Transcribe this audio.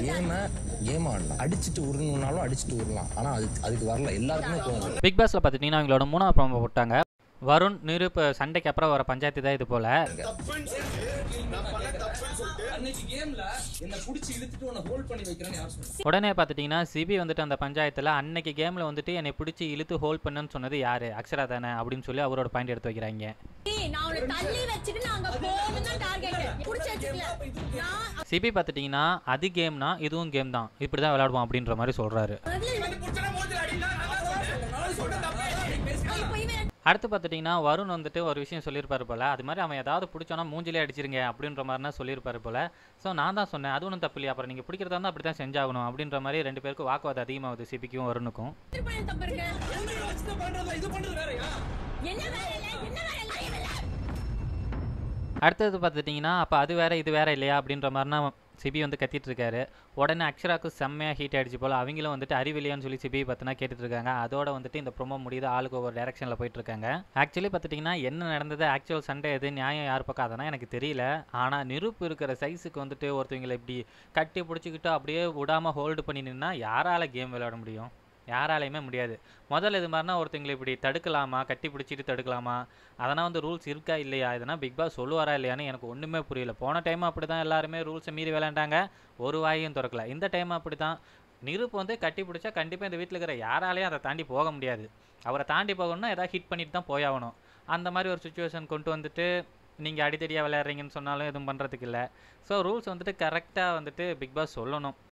கேமை கேம் ஆடலாம் அடிச்சுட்டு உருணுனாலும் அடிச்சுட்டு உருலாம் ஆனால் அது அதுக்கு வரல எல்லாருக்குமே போகுது பிக் பாஸ்ல பார்த்துட்டிங்கன்னா அவங்களோட மூணாவது ப்ரோமோ போட்டாங்க வருண் நிருப் சண்டைக்கு அப்புறம் வர பஞ்சாயத்து தான் இது போல அன்னைக்கு கேம்ல என்ன புடிச்சு இழுத்துட்டு உன்னை ஹோல்ட் பண்ணி வைக்கிறேன்னு யார் சொன்னா உடனே பார்த்துட்டிங்கன்னா சிபி வந்துட்டு அந்த பஞ்சாயத்தில் அன்னைக்கு கேமில் வந்துட்டு என்னை பிடிச்சி இழுத்து ஹோல்ட் பண்ணுன்னு சொன்னது யாரு அக்ஷரா தானே அப்படின்னு சொல்லி அவரோட பாயிண்ட் எடுத்து வைக்கிறாங்க ஏய், நான் உன்னை தள்ளி வச்சுட்டு நான் அங்க போகணும் தான் டார்கெட் புடிச்சு வச்சுக்கல நான் சிபி பார்த்துட்டிங்கன்னா அது கேம்னா இதுவும் கேம் தான் இப்படி தான் விளையாடுவோம் அப்படின்ற மாதிரி சொல்கிறாரு இப்போ இவன் அடுத்து பார்த்துட்டிங்கன்னா வருண் வந்துட்டு ஒரு விஷயம் சொல்லியிருப்பாரு போல அது மாதிரி அவன் ஏதாவது பிடிச்சோன்னா மூஞ்சிலே அடிச்சிருங்க அப்படின்ற மாதிரினா சொல்லியிருப்பாரு போல ஸோ நான் தான் சொன்னேன் அது ஒன்றும் தப்பு இல்லையா அப்புறம் நீங்கள் பிடிக்கிறதா இருந்தால் அப்படி தான் செஞ்சாகணும் அப்படின்ற மாதிரி ரெண்டு பேருக்கும் வாக்குவாதம் அதிகமாகுது சிபிக்கும் வருணுக்கும் பண்ண தப்பு இருக்கு என்ன வேலை இல்ல என்ன வேலை இல்ல இவன் இல்ல. அடுத்தது பார்த்துட்டிங்கன்னா அப்போ அது வேற இது வேற இல்லையா அப்படின்ற மாதிரினா சிபி வந்து கத்திட்டு இருக்காரு உடனே அக்ஷராக்கு செம்மையாக ஹீட் ஆயிடுச்சு போல் அவங்களும் வந்துட்டு அறிவில்லையான்னு சொல்லி சிபி பார்த்தினா கேட்டுட்டு இருக்காங்க அதோட வந்துட்டு இந்த ப்ரோமோ முடியுது ஆளுக்கு ஒவ்வொரு டேரக்ஷனில் போயிட்டு இருக்காங்க ஆக்சுவலி பார்த்துட்டிங்கன்னா என்ன நடந்தது ஆக்சுவல் சண்டே எது நியாயம் யார் பக்கம் அதெல்லாம் எனக்கு தெரியல ஆனால் நிருப்பு இருக்கிற சைஸுக்கு வந்துட்டு ஒருத்தவங்களை இப்படி கட்டி பிடிச்சிக்கிட்டு அப்படியே விடாமல் ஹோல்டு பண்ணி நின்னா யாரால கேம் விளையாட முடியும் யாராலையுமே முடியாது முதல்ல இது மாதிரினா ஒருத்தங்களை இப்படி தடுக்கலாமா கட்டி பிடிச்சிட்டு தடுக்கலாமா அதெல்லாம் வந்து ரூல்ஸ் இருக்கா இல்லையா இதெல்லாம் பிக் பாஸ் சொல்லுவாரா இல்லையான்னு எனக்கு ஒன்றுமே புரியல போன டைம் அப்படி தான் எல்லாருமே ரூல்ஸை மீறி விளையாண்டாங்க ஒரு வாயும் திறக்கல இந்த டைம் அப்படி தான் நிருப்பு வந்து கட்டி பிடிச்சா கண்டிப்பாக இந்த வீட்டில் இருக்கிற யாராலையும் அதை தாண்டி போக முடியாது அவரை தாண்டி போகணும்னா ஏதாவது ஹிட் பண்ணிட்டு தான் போயாகணும் அந்த மாதிரி ஒரு சுச்சுவேஷன் கொண்டு வந்துட்டு நீங்கள் அடித்தடியாக விளையாடுறீங்கன்னு சொன்னாலும் எதுவும் பண்ணுறதுக்கு இல்லை ஸோ ரூல்ஸ் வந்துட்டு கரெக்டாக வந்துட்டு பிக் பாஸ் சொல்லணும்